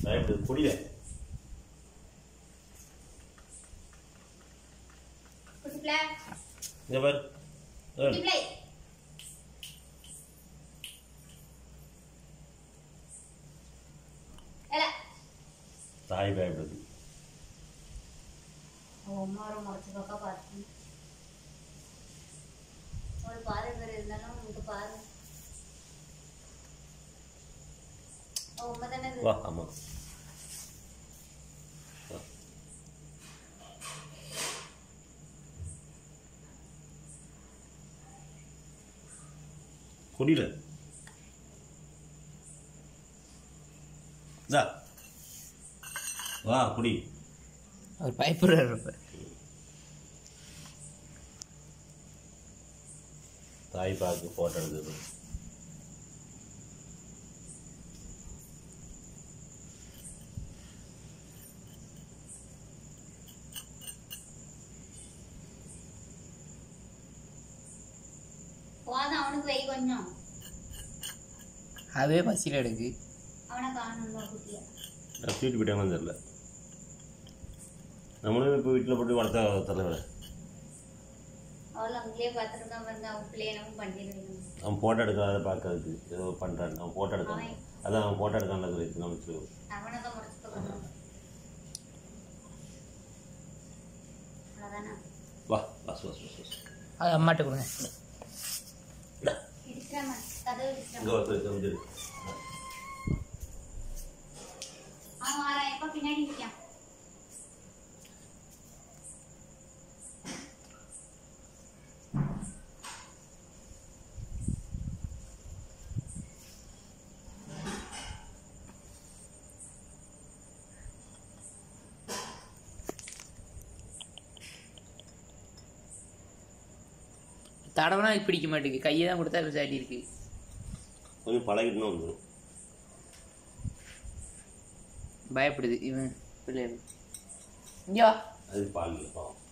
பயப்படுது புரியல குட்டி பிள்ளை இங்க பாரு ஏய், குட்டி பிள்ளை ஏல தாய் பயப்படுது அவன் அம்மா ஒரு முறைச்சு பக்கம் பார்த்து ஒரு பாரு பேர் இருந்தாலும் உங்க பாரு அவன் உண்மை தானே இது? வா ஆமா வா. குடியில இந்தா. வா குடி அவர் பயப்படுறாரு இப்ப தாய் பார்த்து போட்டோ எடுக்குது போதும் அவனுக்கு வை கொஞ்சம் அதுவே பசியில் எடுக்கு அவனை காணணும் குட்டியா நான் தூக்கிட்டு போயிட்டாங்கன்னு தெரியல நம்மளும் இப்போ வீட்டில் போட்டு வளர்த்தா தலைவரை அவள் அங்கேயே பார்த்துருக்கான் பாருங்க அவன் பிள்ளைய நம்ம பண்ணிடுவேன் அவன் ஃபோட்டோ எடுக்காத பார்க்கறதுக்கு ஏதோ பண்ணுறான் அவன் ஃபோட்டோ எடுக்கான் அதான் அவன் ஃபோட்டோ எடுக்கான்ல சொல்லி நம்ம சொல்லுவோம் அவனை தான் முடிச்சு பார்க்கணும் அவ்வளோதானே வா பஸ் பஸ் பஸ் பஸ் அது அம்மாட்ட கொடுங்க இடிச்சிடாம கதவு இங்கே இடிச்சிடாம ஒருத்தர் தெரிஞ்சிரு அவன் வாரான் எப்போ பின்னாடி நிற்கான் தடவைனா இது பிடிக்க மாட்டேங்குது கையை தான் கொடுத்தா சாட்டி இருக்கு கொஞ்சம் பழகிட்டுனா வந்துடும் பயப்படுது இவன் பிள்ளைகள் இங்கே வா அது பால் இல்லை பாவம்